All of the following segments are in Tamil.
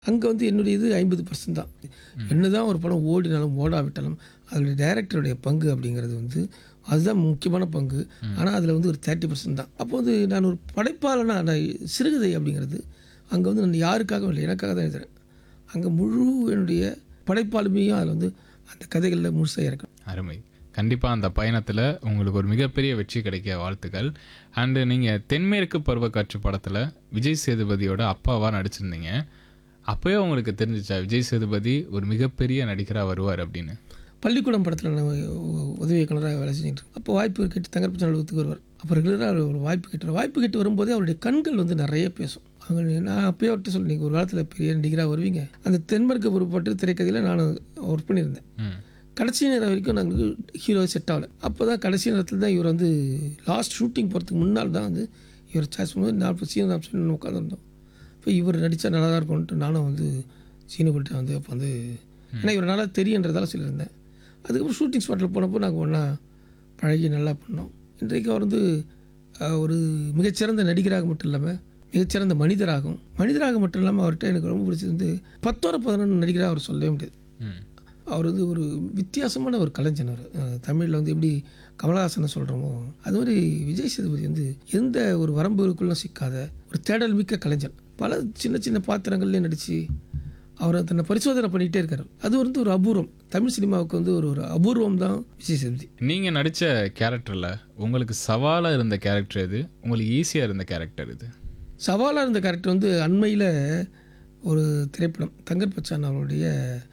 அங்கே வந்து என்னுடைய இது ஐம்பது பர்சன்ட் தான் என்னதான் ஒரு படம் ஓடினாலும் ஓடாவிட்டாலும் அதனுடைய டைரக்டருடைய பங்கு அப்படிங்கிறது வந்து அதுதான் முக்கியமான பங்கு ஆனால் அதில் வந்து ஒரு தேர்ட்டி பர்சன்ட் தான் அப்போ வந்து நான் ஒரு படைப்பாளனா நான் சிறுகதை அப்படிங்கிறது அங்கே வந்து நான் யாருக்காகவும் இல்லை எனக்காக தான் எழுதுறேன் அங்கே முழு என்னுடைய படைப்பாளுமையும் அதில் வந்து அந்த கதைகளில் முழுசாக இறக்கணும் அருமை கண்டிப்பாக அந்த பயணத்தில் உங்களுக்கு ஒரு மிகப்பெரிய வெற்றி கிடைக்க வாழ்த்துக்கள் அண்டு நீங்கள் தென்மேற்கு பருவக்காற்று படத்தில் விஜய் சேதுபதியோட அப்பாவாக நடிச்சிருந்தீங்க அப்போயே உங்களுக்கு தெரிஞ்சிச்சா விஜய் சேதுபதி ஒரு மிகப்பெரிய நடிகராக வருவார் அப்படின்னு பள்ளிக்கூடம் படத்தில் நான் உ- உதவி இயக்குனராக வேலை செஞ்சுட்டு இருக்கேன். அப்போ வாய்ப்பு கேட்டு தங்கர்பச்சன் அலுவலகத்துக்கு வருவார் அப்போ ரெகுலராக ஒரு வாய்ப்பு கேட்டு வாய்ப்பு கேட்டு வரும்போதே அவருடைய கண்கள் வந்து நிறைய பேசும் அவங்க நான் அப்பயே அவர்கிட்ட சொல்லி நீங்கள் ஒரு காலத்தில் பெரிய நடிகராக வருவீங்க அந்த தென்மேற்கு பொறுப்பட்டு திரைக்கதையில் நான் ஒர்க் பண்ணியிருந்தேன் ம் கடைசி நேரம் வரைக்கும் நாங்கள் ஹீரோ செட் ஆகலை அப்போ தான் கடைசி நேரத்தில் தான் இவர் வந்து லாஸ்ட் ஷூட்டிங் போகிறதுக்கு முன்னால் தான் வந்து இவர் சாய்ஸ் பண்ணும்போது நான் இப்போ சீன ஆப்ஷன் உட்காந்துருந்தோம் இப்போ இவர் நடித்தா நல்லா தான் இருக்கும்ன்ட்டு நானும் வந்து சீனுக்கிட்ட வந்து அப்போ வந்து ஏன்னா இவர் நல்லா தெரியுன்றதால சொல்லியிருந்தேன் அதுக்கப்புறம் ஷூட்டிங் ஸ்பாட்டில் போனப்போ நாங்கள் ஒன்றா பழகி நல்லா பண்ணோம் இன்றைக்கு அவர் வந்து அஹ், ஒரு மிகச்சிறந்த நடிகராக மட்டும் இல்லாமல் மிகச்சிறந்த மனிதராகும் மனிதராக மட்டும் இல்லாமல் அவர்கிட்ட எனக்கு ரொம்ப பிடிச்சது வந்து பத்தோட பதினொன்று நடிகராக அவர் சொல்லவே முடியாது ம் அவர் வந்து ஒரு வித்தியாசமான ஒரு கலைஞன் அவர் தமிழில் வந்து எப்படி கமலஹாசனை சொல்கிறோமோ அது மாதிரி விஜய் சேதுபதி வந்து எந்த ஒரு வரம்புகளுக்குள்ளும் சிக்காத ஒரு தேடல் மிக்க கலைஞன் பல சின்ன சின்ன பாத்திரங்கள்லேயும் நடித்து அவர் தன்னை பரிசோதனை பண்ணிகிட்டே இருக்காரு அது வந்து ஒரு அபூர்வம் தமிழ் சினிமாவுக்கு வந்து ஒரு ஒரு அபூர்வம் தான் விஜய் சேதுபதி நீங்கள் நடித்த கேரக்டரில் உங்களுக்கு சவாலாக இருந்த கேரக்டர் எது உங்களுக்கு ஈஸியாக இருந்த கேரக்டர் இது சவாலாக இருந்த கேரக்டர் வந்து அண்மையில் ஒரு திரைப்படம் தங்கர் பச்சான் அவருடைய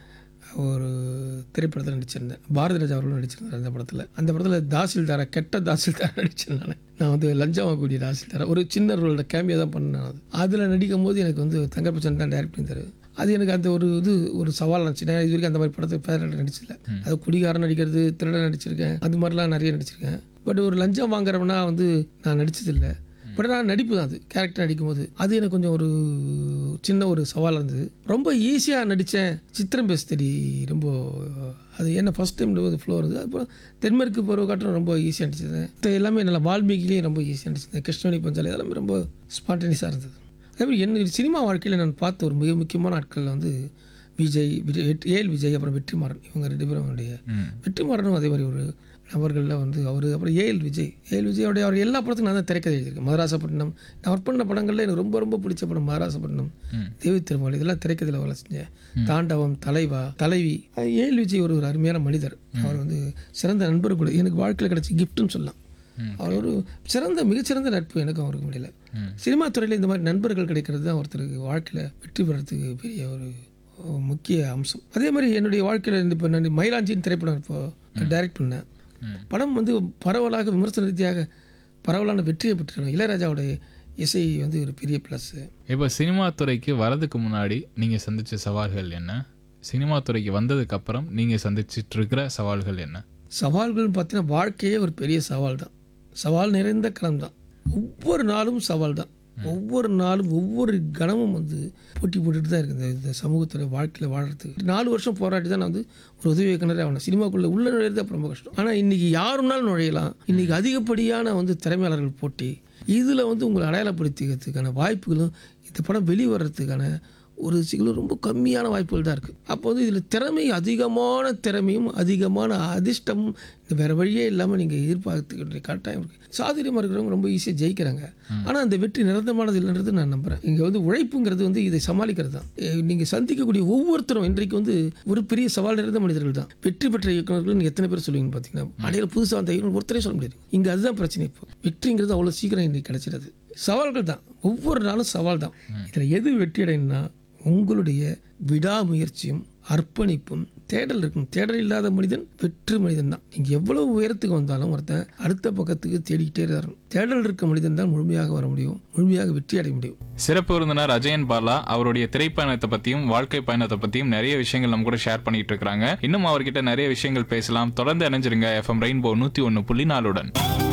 ஒரு திரைப்படத்தில் நடிச்சிருந்தேன் பாரதி ராஜா அவர்களும் நடிச்சிருந்தார் அந்த படத்தில் அந்த படத்தில் தாசில்தாரா கெட்ட தாசில்தாரா நடிச்சேன் நான் நான் வந்து லஞ்சம் வாங்கக்கூடிய தாசில்தாரா ஒரு சின்ன ரோலோட கேமியா தான் பண்ணேன் அது அதில் நடிக்கும் போது எனக்கு வந்து தங்கர் பச்சான் தான் டைரக்ட் பண்ணித்தாரு அது எனக்கு அந்த ஒரு இது ஒரு சவால் இருந்துச்சு நான் இது வரைக்கும் அந்த மாதிரி படத்தை பேர நடிச்சதில்ல அது குடிகாரன் நடிக்கிறது திருடன் நடிச்சிருக்கேன் அது மாதிரிலாம் நிறைய நடிச்சிருக்கேன் பட் ஒரு லஞ்சம் வாங்குறவனா வந்து நான் நடிச்சதில்லை பட் நான் நடிப்பு தான் அது கேரக்டர் நடிக்கும்போது அது எனக்கு கொஞ்சம் ஒரு சின்ன ஒரு சவாலாக இருந்தது ரொம்ப ஈஸியாக நடித்தேன் சித்திரம் பேச தெரி ரொம்ப அது என்ன ஃபஸ்ட் டைம் ஃப்ளோ இருந்தது அப்புறம் தென்மேற்கு பருவ காட்டும் ரொம்ப ஈஸியாக நடிச்சிருந்தேன் மத்த எல்லாமே நல்லா வால்மீகிலேயும் ரொம்ப ஈஸியாக நடிச்சிருந்தேன் கிருஷ்ணவேணி பஞ்சாலை அதெல்லாமே ரொம்ப ஸ்பான்டேனியஸாக இருந்தது அதே மாதிரி என்ன சினிமா வாழ்க்கையில் நான் பார்த்த ஒரு மிக முக்கியமான ஆட்களில் வந்து விஜய் விஜய் வெற்றி- ஏஎல் விஜய் அப்புறம் வெற்றிமாறன் இவங்க ரெண்டு பேரும் அவருடைய ம் வெற்றிமாறனும் அதே மாதிரி ஒரு நபர்களில் வந்து அவர் அப்புறம் ஏஎல் விஜய் ஏஎல் விஜயோடைய அவர் எல்லா படத்துக்கும் நான் தான் திரைக்கதை எழுதியிருக்கேன் மதராசப்பட்டினம் நான் ஒர்க் பண்ண படங்களில் எனக்கு ரொம்ப ரொம்ப பிடிச்ச படம் மதராசப்பட்டினம் ம். தேவி திருமலை இதெல்லாம் திரைக்கதையில் வேலை செஞ்சேன் தாண்டவம் தலைவா தலைவி அது ஏஎல் விஜய் ஒரு ஒரு அருமையான மனிதர் அவர் வந்து சிறந்த நண்பர் கூட எனக்கு வாழ்க்கையில் கிடைச்ச கிஃப்ட்னு சொல்லலாம் ம். அவர் ஒரு சிறந்த மிகச்சிறந்த நட்பு எனக்கும் அவருக்கு முடியல ம். சினிமா துறையில் இந்த மாதிரி நண்பர்கள் கிடைக்கிறது தான் ஒருத்தருக்கு வாழ்க்கையில் வெற்றி பெறத்துக்கு பெரிய ஒரு ஒரு முக்கிய அம்சம் அதே மாதிரி என்னுடைய வாழ்க்கையில் இப்போ நான் மயிலாஞ்சின்னு திரைப்படம் இப்போ டைரக்ட் பண்ணேன் ம். படம் வந்து பரவலாக விமர்சன ரீதியாக பரவலான வெற்றியை பெற்றிருக்கணும் இளையராஜாவுடைய இசை வந்து ஒரு பெரிய ப்ளஸ்ஸு இப்போ சினிமா துறைக்கு வரதுக்கு முன்னாடி நீங்கள் சந்திச்ச சவால்கள் என்ன சினிமா துறைக்கு வந்ததுக்கு அப்புறம் நீங்கள் சந்திச்சிட்டு இருக்கிற சவால்கள் என்ன சவால்கள்னு பார்த்தீங்கன்னா வாழ்க்கையே ஒரு பெரிய சவால் தான் சவால் நிறைந்த களம் தான் ஒவ்வொரு நாளும் சவால் தான் ஒவ்வொரு நாளும் ஒவ்வொரு கணமும் வந்து போட்டி போட்டுட்டு தான் இருக்குது இந்த சமூகத்தில் வாழ்க்கையில் வாழறதுக்கு நாலு வருஷம் போராட்டி தான் நான் வந்து ஒரு உதவி இயக்குனரே ஆகணும் சினிமாக்குள்ளே உள்ள நுழையிறது அப்போ ரொம்ப கஷ்டம் ஆனால் இன்றைக்கி யாருனாலும் நுழையலாம் இன்றைக்கி அதிகப்படியான வந்து திறமையாளர்கள் போட்டி இதில் வந்து உங்களை அடையாளப்படுத்திக்கிறதுக்கான வாய்ப்புகளும் இந்த படம் வெளிவரத்துக்கான ஒரு சிக்கலும் ரொம்ப கம்மியான வாய்ப்புகள் தான் இருக்குது அப்போ வந்து இதில் திறமை அதிகமான திறமையும் அதிகமான அதிர்ஷ்டமும் இந்த வேறு வழியே இல்லாமல் நீங்கள் எதிர்பார்த்துக்கிற கட்டாயம் இருக்குது சாதுரியமாக இருக்கிறவங்க ரொம்ப ஈஸியாக ஜெயிக்கிறாங்க ஆனால் அந்த வெற்றி நிரந்தரமானது இல்லைன்றது நான் நம்புகிறேன் இங்கே வந்து உழைப்புங்கிறது வந்து இதை சமாளிக்கிறது தான் நீங்கள் சந்திக்கக்கூடிய ஒவ்வொருத்தரும் இன்றைக்கு வந்து ஒரு பெரிய சவால் நிறைந்த மனிதர்கள் தான் வெற்றி பெற்ற இயக்குநர்கள் நீங்கள் எத்தனை பேர் சொல்லுவீங்க பார்த்தீங்கன்னா அடையில புதுசாக வந்த இயக்குனர் ஒருத்தரே சொல்ல முடியாது இங்கே அதுதான் பிரச்சனை இப்போ வெற்றிங்கிறது அவ்வளோ சீக்கிரம் இன்னைக்கு கிடைச்சிடாது சவால்கள் தான் ஒவ்வொரு நாளும் சவால் தான் இதில் எது வெற்றி அடையணும்னா உங்களுடைய விடாமுயற்சியும் அர்ப்பணிப்பும் தேடல் இருக்கும் தேடல் இல்லாத மனிதன் வெற்று மனிதன் தான் நீங்கள் எவ்வளவு உயரத்துக்கு வந்தாலும் ஒருத்தன் அடுத்த பக்கத்துக்கு தேடிக்கிட்டே இருக்கணும் தேடல் இருக்க மனிதன் தான் முழுமையாக வர முடியும் முழுமையாக வெற்றி அடைய முடியும் சிறப்பு விருந்தினர் அஜயன் பாலா அவருடைய திரைப்பயணத்தை பத்தியும் வாழ்க்கை பயணத்தை பத்தியும் நிறைய விஷயங்கள் நம்ம கூட ஷேர் பண்ணிட்டு இருக்காங்க இன்னும் அவர்கிட்ட நிறைய விஷயங்கள் பேசலாம் தொடர்ந்து இணைஞ்சிருங்க எஃப்எம் ரெயின்போ நூத்தி ஒன்னு புள்ளி நாலுடன்